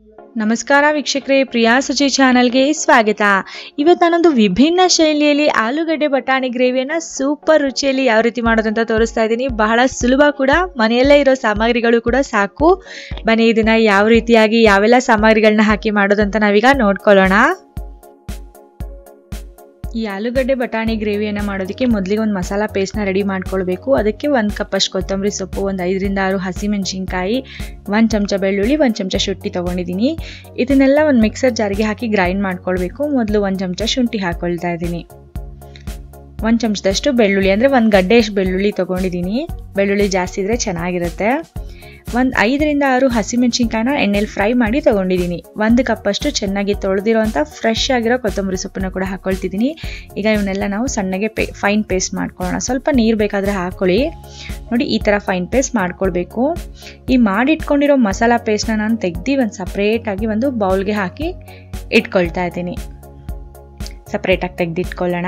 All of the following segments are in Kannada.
ನಮಸ್ಕಾರ ವೀಕ್ಷಕರೇ ಪ್ರಿಯಾ ಸುಚಿ ಚಾನಲ್ಗೆ ಸ್ವಾಗತ ಇವತ್ತು ನಾನೊಂದು ವಿಭಿನ್ನ ಶೈಲಿಯಲ್ಲಿ ಆಲೂಗಡ್ಡೆ ಬಟಾಣಿ ಗ್ರೇವಿಯನ್ನು ಸೂಪರ್ ರುಚಿಯಲ್ಲಿ ಯಾವ ರೀತಿ ಮಾಡೋದಂತ ತೋರಿಸ್ತಾ ಇದ್ದೀನಿ ಬಹಳ ಸುಲಭ ಕೂಡ ಮನೆಯಲ್ಲೇ ಇರೋ ಸಾಮಗ್ರಿಗಳು ಕೂಡ ಸಾಕು ಬನ್ನಿ ಇದನ್ನ ಯಾವ ರೀತಿಯಾಗಿ ಯಾವೆಲ್ಲ ಸಾಮಗ್ರಿಗಳನ್ನ ಹಾಕಿ ಮಾಡೋದಂತ ನಾವೀಗ ನೋಡ್ಕೊಳ್ಳೋಣ ಈ ಆಲೂಗಡ್ಡೆ ಬಟಾಣಿ ಗ್ರೇವಿಯನ್ನು ಮಾಡೋದಕ್ಕೆ ಮೊದಲಿಗೆ ಒಂದು ಮಸಾಲ ಪೇಸ್ಟ್ನ ರೆಡಿ ಮಾಡ್ಕೊಳ್ಬೇಕು ಅದಕ್ಕೆ ಒಂದು ಕಪ್ಪಷ್ಟು ಕೊತ್ತಂಬರಿ ಸೊಪ್ಪು ಒಂದು ಐದರಿಂದ ಆರು ಹಸಿಮೆಣಸಿನ್ಕಾಯಿ ಒಂದು ಚಮಚ ಬೆಳ್ಳುಳ್ಳಿ ಒಂದು ಚಮಚ ಶುಂಠಿ ತೊಗೊಂಡಿದ್ದೀನಿ ಇದನ್ನೆಲ್ಲ ಒಂದು ಮಿಕ್ಸರ್ ಜಾರಿಗೆ ಹಾಕಿ ಗ್ರೈಂಡ್ ಮಾಡ್ಕೊಳ್ಬೇಕು ಮೊದಲು ಒಂದು ಚಮಚ ಶುಂಠಿ ಹಾಕ್ಕೊಳ್ತಾ ಇದ್ದೀನಿ ಒಂದು ಚಮಚದಷ್ಟು ಬೆಳ್ಳುಳ್ಳಿ ಅಂದರೆ ಒಂದು ಗಡ್ಡೆಯಷ್ಟು ಬೆಳ್ಳುಳ್ಳಿ ತೊಗೊಂಡಿದ್ದೀನಿ ಬೆಳ್ಳುಳ್ಳಿ ಜಾಸ್ತಿ ಇದ್ದರೆ ಚೆನ್ನಾಗಿರುತ್ತೆ ಒಂದು ಐದರಿಂದ ಆರು ಹಸಿಮೆಣಸಿನ್ಕಾಯಿನ ಎಣ್ಣೆಲಿ ಫ್ರೈ ಮಾಡಿ ತೊಗೊಂಡಿದ್ದೀನಿ ಒಂದು ಕಪ್ಪಷ್ಟು ಚೆನ್ನಾಗಿ ತೊಳೆದಿರೋಂಥ ಫ್ರೆಶ್ ಆಗಿರೋ ಕೊತ್ತಂಬರಿ ಸೊಪ್ಪನ್ನು ಕೂಡ ಹಾಕ್ಕೊಳ್ತಿದ್ದೀನಿ ಈಗ ಇವನ್ನೆಲ್ಲ ನಾವು ಸಣ್ಣಗೆ ಪೇ ಫೈನ್ ಪೇಸ್ಟ್ ಮಾಡ್ಕೊಳ್ಳೋಣ ಸ್ವಲ್ಪ ನೀರು ಬೇಕಾದರೆ ಹಾಕ್ಕೊಳ್ಳಿ ನೋಡಿ ಈ ಥರ ಫೈನ್ ಪೇಸ್ಟ್ ಮಾಡ್ಕೊಳ್ಬೇಕು ಈ ಮಾಡಿಟ್ಕೊಂಡಿರೋ ಮಸಾಲ ಪೇಸ್ಟ್ನ ನಾನು ತೆಗ್ದು ಒಂದು ಸಪ್ರೇಟಾಗಿ ಒಂದು ಬೌಲ್ಗೆ ಹಾಕಿ ಇಟ್ಕೊಳ್ತಾ ಇದ್ದೀನಿ ಸಪ್ರೇಟಾಗಿ ತೆಗೆದಿಟ್ಕೊಳ್ಳೋಣ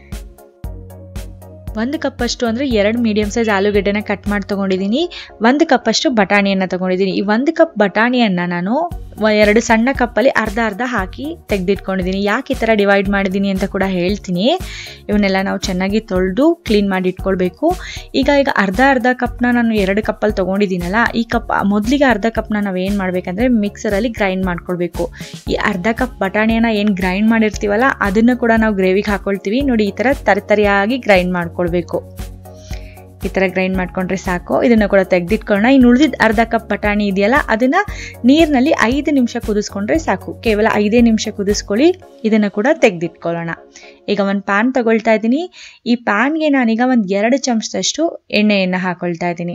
ಒಂದು ಕಪ್ಪಷ್ಟು ಅಂದರೆ ಎರಡು ಮೀಡಿಯಮ್ ಸೈಜ್ ಆಲೂಗಡ್ಡೆನ ಕಟ್ ಮಾಡಿ ತೊಗೊಂಡಿದ್ದೀನಿ ಒಂದು ಕಪ್ಪಷ್ಟು ಬಟಾಣಿಯನ್ನು ತೊಗೊಂಡಿದ್ದೀನಿ ಈ ಒಂದು ಕಪ್ ಬಟಾಣಿಯನ್ನು ನಾನು ಎರಡು ಸಣ್ಣ ಕಪ್ಪಲ್ಲಿ ಅರ್ಧ ಅರ್ಧ ಹಾಕಿ ತೆಗೆದಿಟ್ಕೊಂಡಿದ್ದೀನಿ ಯಾಕೆ ಈ ಥರ ಡಿವೈಡ್ ಮಾಡಿದ್ದೀನಿ ಅಂತ ಕೂಡ ಹೇಳ್ತೀನಿ ಇವನ್ನೆಲ್ಲ ನಾವು ಚೆನ್ನಾಗಿ ತೊಳೆದು ಕ್ಲೀನ್ ಮಾಡಿ ಇಟ್ಕೊಳ್ಬೇಕು ಈಗ ಈಗ ಅರ್ಧ ಅರ್ಧ ಕಪ್ನ ನಾನು ಎರಡು ಕಪ್ಪಲ್ಲಿ ತೊಗೊಂಡಿದ್ದೀನಲ್ಲ ಈ ಕಪ್ ಮೊದಲಿಗೆ ಅರ್ಧ ಕಪ್ನ ನಾವು ಏನು ಮಾಡಬೇಕಂದ್ರೆ ಮಿಕ್ಸರಲ್ಲಿ ಗ್ರೈಂಡ್ ಮಾಡ್ಕೊಳ್ಬೇಕು ಈ ಅರ್ಧ ಕಪ್ ಬಟಾಣಿಯನ್ನು ಏನು ಗ್ರೈಂಡ್ ಮಾಡಿರ್ತೀವಲ್ಲ ಅದನ್ನು ಕೂಡ ನಾವು ಗ್ರೇವಿಗೆ ಹಾಕ್ಕೊಳ್ತೀವಿ ನೋಡಿ ಈ ಥರ ತರತರಿಯಾಗಿ ಗ್ರೈಂಡ್ ಮಾಡ್ಕೊಳ್ಬೇಕು ಈ ಥರ ಗ್ರೈಂಡ್ ಮಾಡ್ಕೊಂಡ್ರೆ ಸಾಕು ಇದನ್ನು ಕೂಡ ತೆಗೆದಿಟ್ಕೊಳ್ಳೋಣ ಇನ್ನು ಉಳಿದಿದ್ದ ಅರ್ಧ ಕಪ್ ಬಟಾಣಿ ಇದೆಯಲ್ಲ ಅದನ್ನು ನೀರಿನಲ್ಲಿ ಐದು ನಿಮಿಷ ಕುದಿಸ್ಕೊಂಡ್ರೆ ಸಾಕು ಕೇವಲ ಐದೇ ನಿಮಿಷ ಕುದಿಸ್ಕೊಳ್ಳಿ ಇದನ್ನು ಕೂಡ ತೆಗೆದಿಟ್ಕೊಳ್ಳೋಣ ಈಗ ಒಂದು ಪ್ಯಾನ್ ತಗೊಳ್ತಾ ಇದ್ದೀನಿ ಈ ಪ್ಯಾನ್ಗೆ ನಾನೀಗ ಒಂದು ಎರಡು ಚಮಚದಷ್ಟು ಎಣ್ಣೆಯನ್ನು ಹಾಕೊಳ್ತಾ ಇದ್ದೀನಿ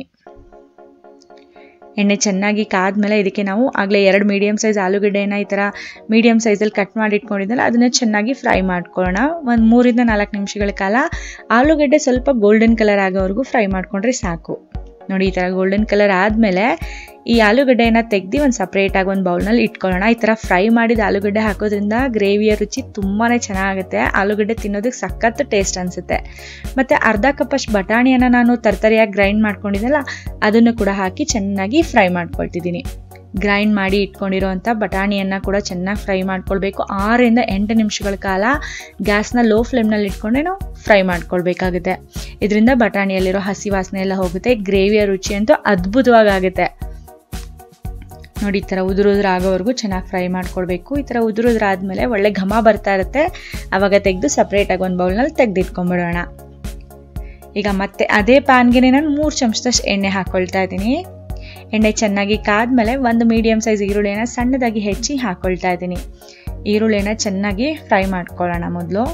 ಎಣ್ಣೆ ಚೆನ್ನಾಗಿ ಕಾದ್ಮೇಲೆ ಇದಕ್ಕೆ ನಾವು ಆಗಲೇ ಎರಡು ಮೀಡಿಯಮ್ ಸೈಜ್ ಆಲೂಗಡ್ಡೆನ ಈ ಥರ ಮೀಡಿಯಮ್ ಸೈಜಲ್ಲಿ ಕಟ್ ಮಾಡಿ ಇಟ್ಕೊಂಡಿದ್ದಲ್ಲ ಅದನ್ನು ಚೆನ್ನಾಗಿ ಫ್ರೈ ಮಾಡ್ಕೊಳ್ಳೋಣ ಒಂದು ಮೂರಿಂದ ನಾಲ್ಕು ನಿಮಿಷಗಳ ಕಾಲ ಆಲೂಗಡ್ಡೆ ಸ್ವಲ್ಪ ಗೋಲ್ಡನ್ ಕಲರ್ ಆಗೋವರೆಗೂ ಫ್ರೈ ಮಾಡಿಕೊಂಡ್ರೆ ಸಾಕು ನೋಡಿ ಈ ಥರ ಗೋಲ್ಡನ್ ಕಲರ್ ಆದಮೇಲೆ ಈ ಆಲೂಗಡ್ಡೆಯನ್ನು ತೆಗ್ದು ಒಂದು ಸಪ್ರೇಟಾಗಿ ಒಂದು ಬೌಲ್ನಲ್ಲಿ ಇಟ್ಕೊಳ್ಳೋಣ ಈ ಥರ ಫ್ರೈ ಮಾಡಿದ ಆಲೂಗಡ್ಡೆ ಹಾಕೋದ್ರಿಂದ ಗ್ರೇವಿಯ ರುಚಿ ತುಂಬಾ ಚೆನ್ನಾಗುತ್ತೆ ಆಲೂಗಡ್ಡೆ ತಿನ್ನೋದಕ್ಕೆ ಸಖತ್ತು ಟೇಸ್ಟ್ ಅನಿಸುತ್ತೆ ಮತ್ತು ಅರ್ಧ ಕಪ್ಪಷ್ಟು ಬಟಾಣಿಯನ್ನು ನಾನು ತರ್ತರಿಯಾಗಿ ಗ್ರೈಂಡ್ ಮಾಡ್ಕೊಂಡಿದ್ದೆಲ್ಲ ಅದನ್ನು ಕೂಡ ಹಾಕಿ ಚೆನ್ನಾಗಿ ಫ್ರೈ ಮಾಡ್ಕೊಳ್ತಿದ್ದೀನಿ ಗ್ರೈಂಡ್ ಮಾಡಿ ಇಟ್ಕೊಂಡಿರೋವಂಥ ಬಟಾಣಿಯನ್ನು ಕೂಡ ಚೆನ್ನಾಗಿ ಫ್ರೈ ಮಾಡ್ಕೊಳ್ಬೇಕು ಆರರಿಂದ ಎಂಟು ನಿಮಿಷಗಳ ಕಾಲ ಗ್ಯಾಸ್ನ ಲೋ ಫ್ಲೇಮ್ನಲ್ಲಿ ಇಟ್ಕೊಂಡೆ ನಾವು ಫ್ರೈ ಮಾಡ್ಕೊಳ್ಬೇಕಾಗುತ್ತೆ ಇದರಿಂದ ಬಟಾಣಿಯಲ್ಲಿರೋ ಹಸಿ ವಾಸನೆ ಎಲ್ಲ ಹೋಗುತ್ತೆ ಗ್ರೇವಿಯ ರುಚಿ ಅಂತೂ ಅದ್ಭುತವಾಗಿ ಆಗುತ್ತೆ ನೋಡಿ ಈ ಥರ ಉದುರು ಉದುರು ಆಗೋವರೆಗೂ ಚೆನ್ನಾಗಿ ಫ್ರೈ ಮಾಡ್ಕೊಳ್ಬೇಕು ಈ ಥರ ಉದುರು ಉದುರು ಆದಮೇಲೆ ಒಳ್ಳೆ ಘಮ ಬರ್ತಾ ಇರುತ್ತೆ ಆವಾಗ ತೆಗೆದು ಸಪ್ರೇಟಾಗಿ ಒಂದು ಬೌಲ್ನಲ್ಲಿ ತೆಗೆದಿಟ್ಕೊಂಬಿಡೋಣ ಈಗ ಮತ್ತೆ ಅದೇ ಪ್ಯಾನ್ಗೆ ನಾನು ಮೂರು ಚಮಚದಷ್ಟು ಎಣ್ಣೆ ಹಾಕ್ಕೊಳ್ತಾ ಇದ್ದೀನಿ ಎಣ್ಣೆ ಚೆನ್ನಾಗಿ ಕಾದ್ಮೇಲೆ ಒಂದು ಮೀಡಿಯಮ್ ಸೈಜ್ ಈರುಳ್ಳಿನ ಸಣ್ಣದಾಗಿ ಹೆಚ್ಚಿ ಹಾಕ್ಕೊಳ್ತಾ ಇದ್ದೀನಿ ಈರುಳ್ಳಿನ ಚೆನ್ನಾಗಿ ಫ್ರೈ ಮಾಡ್ಕೊಳ್ಳೋಣ ಮೊದಲು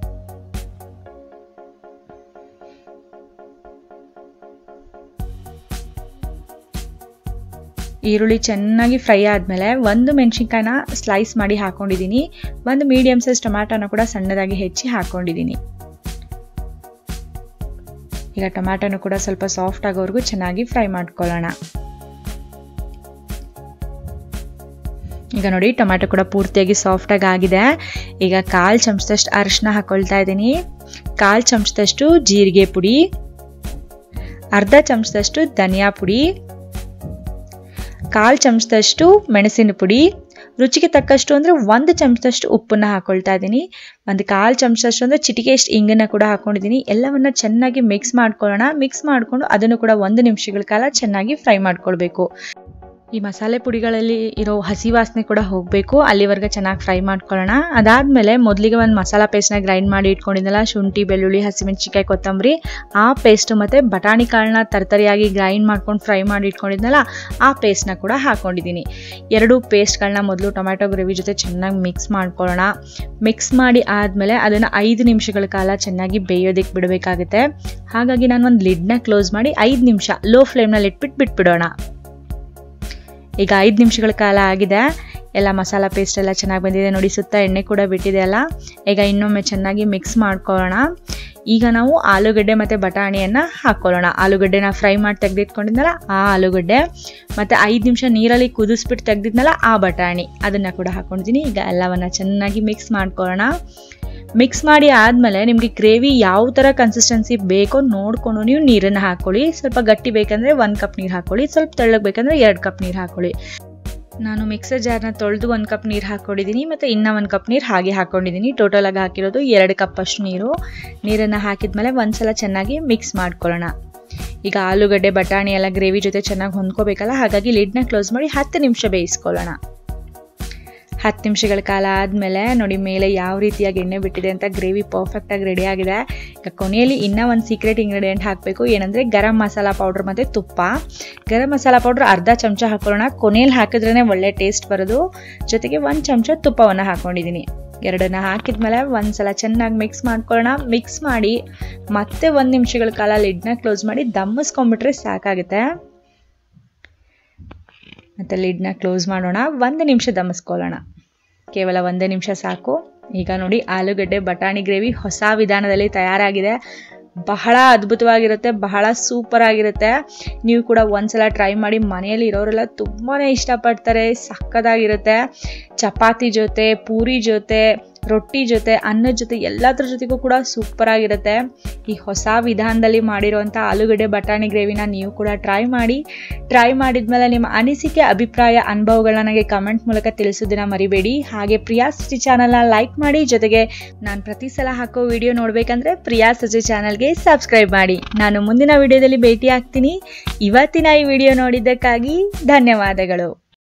ಈರುಳ್ಳಿ ಚೆನ್ನಾಗಿ ಫ್ರೈ ಆದಮೇಲೆ ಒಂದು ಮೆಣಸಿನ್ಕಾಯಿನ ಸ್ಲೈಸ್ ಮಾಡಿ ಹಾಕೊಂಡಿದ್ದೀನಿ ಒಂದು ಮೀಡಿಯಮ್ ಸೈಜ್ ಟೊಮ್ಯಾಟೋನ ಕೂಡ ಸಣ್ಣದಾಗಿ ಹೆಚ್ಚಿ ಹಾಕೊಂಡಿದ್ದೀನಿ ಈಗ ಟೊಮ್ಯಾಟೋನು ಕೂಡ ಸ್ವಲ್ಪ ಸಾಫ್ಟ್ ಆಗೋವರೆಗೂ ಚೆನ್ನಾಗಿ ಫ್ರೈ ಮಾಡ್ಕೊಳ್ಳೋಣ ಈಗ ನೋಡಿ ಟೊಮ್ಯಾಟೊ ಕೂಡ ಪೂರ್ತಿಯಾಗಿ ಸಾಫ್ಟಾಗಿ ಆಗಿದೆ ಈಗ ಕಾಲು ಚಮಚದಷ್ಟು ಅರಿಶಿನ ಹಾಕೊಳ್ತಾ ಇದ್ದೀನಿ ಕಾಲು ಚಮಚದಷ್ಟು ಜೀರಿಗೆ ಪುಡಿ ಅರ್ಧ ಚಮಚದಷ್ಟು ಧನಿಯಾ ಪುಡಿ ಕಾಲು ಚಮಚದಷ್ಟು ಮೆಣಸಿನ ಪುಡಿ ರುಚಿಗೆ ತಕ್ಕಷ್ಟು ಅಂದರೆ ಒಂದು ಚಮಚದಷ್ಟು ಉಪ್ಪನ್ನು ಹಾಕೊಳ್ತಾ ಇದ್ದೀನಿ ಒಂದು ಕಾಲು ಚಮಚದಷ್ಟು ಅಂದರೆ ಚಿಟಿಕೆಷ್ಟು ಇಂಗನ್ನು ಕೂಡ ಹಾಕ್ಕೊಂಡಿದ್ದೀನಿ ಎಲ್ಲವನ್ನು ಚೆನ್ನಾಗಿ ಮಿಕ್ಸ್ ಮಾಡ್ಕೊಳ್ಳೋಣ ಮಿಕ್ಸ್ ಮಾಡಿಕೊಂಡು ಅದನ್ನು ಕೂಡ ಒಂದು ನಿಮಿಷಗಳ ಕಾಲ ಚೆನ್ನಾಗಿ ಫ್ರೈ ಮಾಡ್ಕೊಳ್ಬೇಕು ಈ ಮಸಾಲೆ ಪುಡಿಗಳಲ್ಲಿ ಇರೋ ಹಸಿ ವಾಸನೆ ಕೂಡ ಹೋಗಬೇಕು ಅಲ್ಲಿವರೆಗೆ ಚೆನ್ನಾಗಿ ಫ್ರೈ ಮಾಡ್ಕೊಳ್ಳೋಣ ಅದಾದಮೇಲೆ ಮೊದಲಿಗೆ ಒಂದು ಮಸಾಲ ಪೇಸ್ಟ್ನ ಗ್ರೈಂಡ್ ಮಾಡಿ ಇಟ್ಕೊಂಡಿದ್ದಲ್ಲ ಶುಂಠಿ ಬೆಳ್ಳುಳ್ಳಿ ಹಸಿಮೆಣಸಿಕಾಯಿ ಕೊತ್ತಂಬರಿ ಆ ಪೇಸ್ಟು ಮತ್ತು ಬಟಾಣಿ ಕಾಳನ್ನ ತರ್ತರಿಯಾಗಿ ಗ್ರೈಂಡ್ ಮಾಡ್ಕೊಂಡು ಫ್ರೈ ಮಾಡಿ ಇಟ್ಕೊಂಡಿದ್ನಲ್ಲ ಆ ಪೇಸ್ಟ್ನ ಕೂಡ ಹಾಕ್ಕೊಂಡಿದ್ದೀನಿ ಎರಡು ಪೇಸ್ಟ್ಗಳನ್ನ ಮೊದಲು ಟೊಮ್ಯಾಟೊ ಗ್ರೇವಿ ಜೊತೆ ಚೆನ್ನಾಗಿ ಮಿಕ್ಸ್ ಮಾಡ್ಕೊಳ್ಳೋಣ ಮಿಕ್ಸ್ ಮಾಡಿ ಆದಮೇಲೆ ಅದನ್ನು ಐದು ನಿಮಿಷಗಳ ಕಾಲ ಚೆನ್ನಾಗಿ ಬೇಯೋದಕ್ಕೆ ಬಿಡಬೇಕಾಗುತ್ತೆ ಹಾಗಾಗಿ ನಾನು ಒಂದು ಲಿಡ್ನ ಕ್ಲೋಸ್ ಮಾಡಿ ಐದು ನಿಮಿಷ ಲೋ ಫ್ಲೇಮ್ನಲ್ಲಿ ಇಟ್ಬಿಟ್ಟು ಬಿಟ್ಬಿಡೋಣ ಈಗ ಐದು ನಿಮಿಷಗಳ ಕಾಲ ಆಗಿದೆ ಎಲ್ಲ ಮಸಾಲ ಪೇಸ್ಟ್ ಎಲ್ಲ ಚೆನ್ನಾಗಿ ಬಂದಿದೆ ನೋಡಿ ಸುತ್ತ ಎಣ್ಣೆ ಕೂಡ ಬಿಟ್ಟಿದೆ ಅಲ್ಲ ಈಗ ಇನ್ನೊಮ್ಮೆ ಚೆನ್ನಾಗಿ ಮಿಕ್ಸ್ ಮಾಡ್ಕೊಳ್ಳೋಣ ಈಗ ನಾವು ಆಲೂಗಡ್ಡೆ ಮತ್ತು ಬಟಾಣಿಯನ್ನು ಹಾಕ್ಕೊಳ್ಳೋಣ ಆಲೂಗಡ್ಡೆನ ಫ್ರೈ ಮಾಡಿ ತೆಗೆದಿಟ್ಕೊಂಡಿದ್ನಲ್ಲ ಆ ಆಲೂಗಡ್ಡೆ ಮತ್ತು ಐದು ನಿಮಿಷ ನೀರಲ್ಲಿ ಕುದಿಸ್ಬಿಟ್ಟು ತೆಗೆದಿದ್ನಲ್ಲ ಆ ಬಟಾಣಿ ಅದನ್ನು ಕೂಡ ಹಾಕ್ಕೊಂಡಿದ್ದೀನಿ ಈಗ ಎಲ್ಲವನ್ನು ಚೆನ್ನಾಗಿ ಮಿಕ್ಸ್ ಮಾಡ್ಕೊಳ್ಳೋಣ ಮಿಕ್ಸ್ ಮಾಡಿ ಆದಮೇಲೆ ನಿಮಗೆ ಗ್ರೇವಿ ಯಾವ ಥರ ಕನ್ಸಿಸ್ಟೆನ್ಸಿ ಬೇಕೋ ನೋಡಿಕೊಂಡು ನೀವು ನೀರನ್ನು ಹಾಕ್ಕೊಳ್ಳಿ ಸ್ವಲ್ಪ ಗಟ್ಟಿ ಬೇಕಂದರೆ ಒಂದು ಕಪ್ ನೀರು ಹಾಕ್ಕೊಳ್ಳಿ ಸ್ವಲ್ಪ ತೆಳ್ಳಗೆ ಬೇಕಂದರೆ ಎರಡು ಕಪ್ ನೀರು ಹಾಕ್ಕೊಳ್ಳಿ ನಾನು ಮಿಕ್ಸರ್ ಜಾರ್ನ ತೊಳೆದು ಒಂದು ಕಪ್ ನೀರು ಹಾಕ್ಕೊಂಡಿದ್ದೀನಿ ಮತ್ತು ಇನ್ನೂ ಒಂದು ಕಪ್ ನೀರು ಹಾಗೆ ಹಾಕ್ಕೊಂಡಿದ್ದೀನಿ ಟೋಟಲಾಗಿ ಹಾಕಿರೋದು ಎರಡು ಕಪ್ ಅಷ್ಟು ನೀರು ನೀರನ್ನು ಹಾಕಿದ್ಮೇಲೆ ಒಂದ್ಸಲ ಚೆನ್ನಾಗಿ ಮಿಕ್ಸ್ ಮಾಡ್ಕೊಳ್ಳೋಣ ಈಗ ಆಲೂಗಡ್ಡೆ ಬಟಾಣಿ ಎಲ್ಲ ಗ್ರೇವಿ ಜೊತೆ ಚೆನ್ನಾಗಿ ಹೊಂದ್ಕೋಬೇಕಲ್ಲ ಹಾಗಾಗಿ ಲಿಡ್ನ ಕ್ಲೋಸ್ ಮಾಡಿ ಹತ್ತು ನಿಮಿಷ ಬೇಯಿಸ್ಕೊಳ್ಳೋಣ ಹತ್ತು ನಿಮಿಷಗಳ ಕಾಲ ಆದಮೇಲೆ ನೋಡಿ ಮೇಲೆ ಯಾವ ರೀತಿಯಾಗಿ ಎಣ್ಣೆ ಬಿಟ್ಟಿದೆ ಅಂತ ಗ್ರೇವಿ ಪರ್ಫೆಕ್ಟಾಗಿ ರೆಡಿ ಆಗಿದೆ ಈಗ ಕೊನೆಯಲ್ಲಿ ಇನ್ನೂ ಒಂದು ಸೀಕ್ರೆಟ್ ಇಂಗ್ರೀಡಿಯೆಂಟ್ ಹಾಕಬೇಕು ಏನಂದರೆ ಗರಂ ಮಸಾಲ ಪೌಡ್ರ್ ಮತ್ತು ತುಪ್ಪ ಗರಂ ಮಸಾಲ ಪೌಡ್ರ್ ಅರ್ಧ ಚಮಚ ಹಾಕೊಳ್ಳೋಣ ಕೊನೆಯಲ್ಲಿ ಹಾಕಿದ್ರೇ ಒಳ್ಳೆ ಟೇಸ್ಟ್ ಬರೋದು ಜೊತೆಗೆ ಒಂದು ಚಮಚ ತುಪ್ಪವನ್ನು ಹಾಕ್ಕೊಂಡಿದ್ದೀನಿ ಎರಡನ್ನ ಹಾಕಿದ್ಮೇಲೆ ಒಂದ್ಸಲ ಚೆನ್ನಾಗಿ ಮಿಕ್ಸ್ ಮಾಡ್ಕೊಳ್ಳೋಣ ಮಿಕ್ಸ್ ಮಾಡಿ ಮತ್ತೆ ಒಂದು ನಿಮಿಷಗಳ ಕಾಲ ಲಿಡ್ನ ಕ್ಲೋಸ್ ಮಾಡಿ ದಮ್ಮಿಸ್ಕೊಂಡ್ಬಿಟ್ರೆ ಸಾಕಾಗುತ್ತೆ ಮತ್ತು ಲಿಡ್ನ ಕ್ಲೋಸ್ ಮಾಡೋಣ ಒಂದು ನಿಮಿಷ ದಮಿಸ್ಕೊಳ್ಳೋಣ ಕೇವಲ ಒಂದೇ ನಿಮಿಷ ಸಾಕು ಈಗ ನೋಡಿ ಆಲೂಗಡ್ಡೆ ಬಟಾಣಿ ಗ್ರೇವಿ ಹೊಸ ವಿಧಾನದಲ್ಲಿ ತಯಾರಾಗಿದೆ ಬಹಳ ಅದ್ಭುತವಾಗಿರುತ್ತೆ ಬಹಳ ಸೂಪರ್ ಆಗಿರುತ್ತೆ ನೀವು ಕೂಡ ಒಂದ್ಸಲ ಟ್ರೈ ಮಾಡಿ ಮನೆಯಲ್ಲಿ ಇರೋರೆಲ್ಲ ತುಂಬಾ ಇಷ್ಟಪಡ್ತಾರೆ ಸಕ್ಕದಾಗಿರುತ್ತೆ ಚಪಾತಿ ಜೊತೆ ಪೂರಿ ಜೊತೆ ರೊಟ್ಟಿ ಜೊತೆ ಅನ್ನದ ಜೊತೆ ಎಲ್ಲದ್ರ ಜೊತೆಗೂ ಕೂಡ ಸೂಪರ್ ಆಗಿರುತ್ತೆ ಈ ಹೊಸ ವಿಧಾನದಲ್ಲಿ ಮಾಡಿರುವಂಥ ಆಲೂಗಡ್ಡೆ ಬಟಾಣಿ ಗ್ರೇವಿನ ನೀವು ಕೂಡ ಟ್ರೈ ಮಾಡಿ ಟ್ರೈ ಮಾಡಿದ್ಮೇಲೆ ನಿಮ್ಮ ಅನಿಸಿಕೆ ಅಭಿಪ್ರಾಯ ಅನುಭವಗಳನ್ನ ನನಗೆ ಕಮೆಂಟ್ ಮೂಲಕ ತಿಳಿಸೋದನ್ನ ಮರಿಬೇಡಿ ಹಾಗೆ ಪ್ರಿಯಾ ಸಜಿ ಚಾನಲ್ನ ಲೈಕ್ ಮಾಡಿ ಜೊತೆಗೆ ನಾನು ಪ್ರತಿ ಸಲ ಹಾಕೋ ವಿಡಿಯೋ ನೋಡಬೇಕಂದ್ರೆ ಪ್ರಿಯಾ ಸಜಿ ಚಾನಲ್ಗೆ ಸಬ್ಸ್ಕ್ರೈಬ್ ಮಾಡಿ ನಾನು ಮುಂದಿನ ವಿಡಿಯೋದಲ್ಲಿ ಭೇಟಿ ಆಗ್ತೀನಿ ಇವತ್ತಿನ ಈ ವಿಡಿಯೋ ನೋಡಿದ್ದಕ್ಕಾಗಿ ಧನ್ಯವಾದಗಳು